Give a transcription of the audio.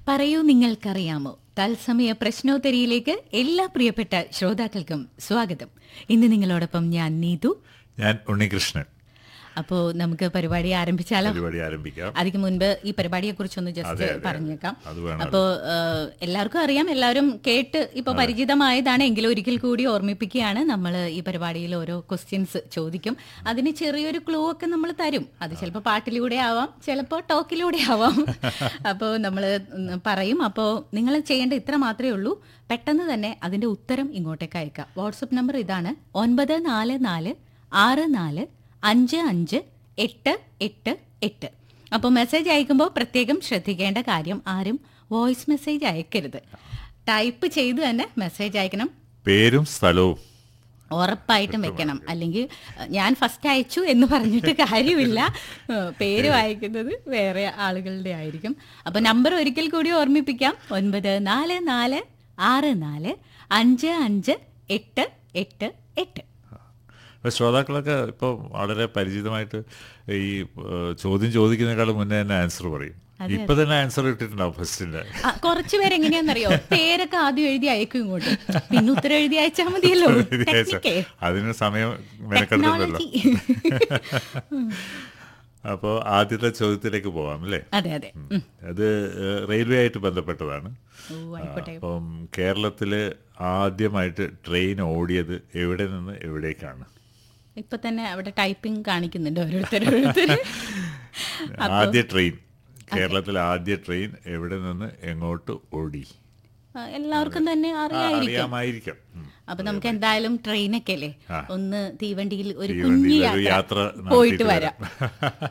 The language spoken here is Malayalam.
പറയൂ നിങ്ങൾക്കറിയാമോ തത്സമയ പ്രശ്നോത്തരിയിലേക്ക് എല്ലാ പ്രിയപ്പെട്ട ശ്രോതാക്കൾക്കും സ്വാഗതം ഇന്ന് നിങ്ങളോടൊപ്പം ഞാൻ നീതു ഞാൻ ഉണ്ണികൃഷ്ണൻ അപ്പോ നമുക്ക് പരിപാടി ആരംഭിച്ചാലോ പരിപാടി ആരംഭിക്കാം അതിന് മുൻപ് ഈ പരിപാടിയെ കുറിച്ചൊന്ന് അതെ, ജസ്റ്റ് അതെ. പറഞ്ഞേക്കാം അത് വേണം. അപ്പോ ഏഹ്, എല്ലാവർക്കും അറിയാം എല്ലാവരും കേട്ട് ഇപ്പൊ പരിചിതമായതാണ് എങ്കിലും ഒരിക്കൽ കൂടി ഓർമ്മിപ്പിക്കുകയാണ് നമ്മൾ ഈ പരിപാടിയിൽ ഓരോ ക്വസ്റ്റ്യൻസ് ചോദിക്കും അതിന് ചെറിയൊരു ക്ലൂ ഒക്കെ നമ്മൾ തരും അത് ചിലപ്പോൾ പാട്ടിലൂടെ ആവാം ചിലപ്പോൾ ടോക്കിലൂടെ ആവാം അപ്പോൾ നമ്മൾ പറയും അപ്പോൾ നിങ്ങൾ ചെയ്യേണ്ട ഇത്ര മാത്രമേ ഉള്ളൂ പെട്ടെന്ന് തന്നെ അതിന്റെ ഉത്തരം ഇങ്ങോട്ടേക്ക് അയക്കാം വാട്സപ്പ് നമ്പർ ഇതാണ് ഒൻപത് നാല് നാല് ആറ് നാല് അഞ്ച് അഞ്ച് എട്ട് എട്ട് എട്ട് അപ്പോൾ മെസ്സേജ് അയക്കുമ്പോൾ പ്രത്യേകം ശ്രദ്ധിക്കേണ്ട കാര്യം ആരും വോയിസ് മെസ്സേജ് അയക്കരുത് ടൈപ്പ് ചെയ്ത് തന്നെ മെസ്സേജ് അയക്കണം പേരും സ്ഥലവും ഉറപ്പായിട്ടും വെക്കണം അല്ലെങ്കിൽ അഹ്, ഞാൻ ഫസ്റ്റ് അയച്ചു എന്ന് പറഞ്ഞിട്ട് കാര്യമില്ല ഏഹ്, പേര് വായിക്കുന്നത് വേറെ ആളുകളുടെ ആയിരിക്കും അപ്പൊ നമ്പർ ഒരിക്കൽ കൂടി ഓർമ്മിപ്പിക്കാം ഒൻപത് നാല് നാല് ആറ് നാല് അഞ്ച് അഞ്ച് എട്ട് എട്ട് എട്ട് അപ്പൊ ശ്രോതാക്കളൊക്കെ ഇപ്പോൾ വളരെ പരിചിതമായിട്ട് ഈ ഏഹ്, ചോദ്യം ചോദിക്കുന്നതിനേക്കാളും മുന്നേ തന്നെ ആൻസർ പറയും ഇപ്പൊ തന്നെ ആൻസർ ഇട്ടിട്ടുണ്ടാവും ഫസ്റ്റിന്റെ ആ, കുറച്ച് പേര് എങ്ങനെയാണെന്നറിയോ പേരൊക്കെ ആദ്യം എഴുതി അയക്കും ഇങ്ങോട്ട് പിന്നെ ഉത്തരം എഴുതി അയച്ചാൽ മതിയല്ലോ ടെക്നിക്കേ അതിന് സമയം മെനക്കെടുത്തല്ലോ ടെക്നോളജി അപ്പോൾ ആദ്യത്തെ ചോദ്യത്തിലേക്ക് പോവാം അല്ലേ അതെ അതെ ഉം. അത് ഏഹ്, റെയിൽവേ ആയിട്ട് ബന്ധപ്പെട്ടതാണ് ഓ ആയിക്കോട്ടെ അപ്പം കേരളത്തില് ആദ്യമായിട്ട് ട്രെയിൻ ഓടിയത് എവിടെ നിന്ന് എവിടേക്കാണ് ഇപ്പൊ തന്നെ അവിടെ ടൈപ്പിംഗ് കാണിക്കുന്നുണ്ട് ഓരോരുത്തർ ഓരോരുത്തർ ആദ്യ ട്രെയിൻ കേരളത്തിലെ ആദ്യ ട്രെയിൻ എവിടെ നിന്ന് എങ്ങോട്ട് ഓടി എല്ലാവർക്കും തന്നെ ആ, അറിയായിരിക്കും അറിയാമായിരിക്കാം ഉം. അപ്പൊ നമുക്ക് എന്തായാലും ട്രെയിനൊക്കെ അല്ലേ ആ. ഒന്ന് തീവണ്ടിയിൽ ഒരു തീവണ്ടിയിൽ കുഞ്ഞു ഒരു യാത്ര യാത്ര പോയിട്ട് നടത്തിയിട്ട് വരാം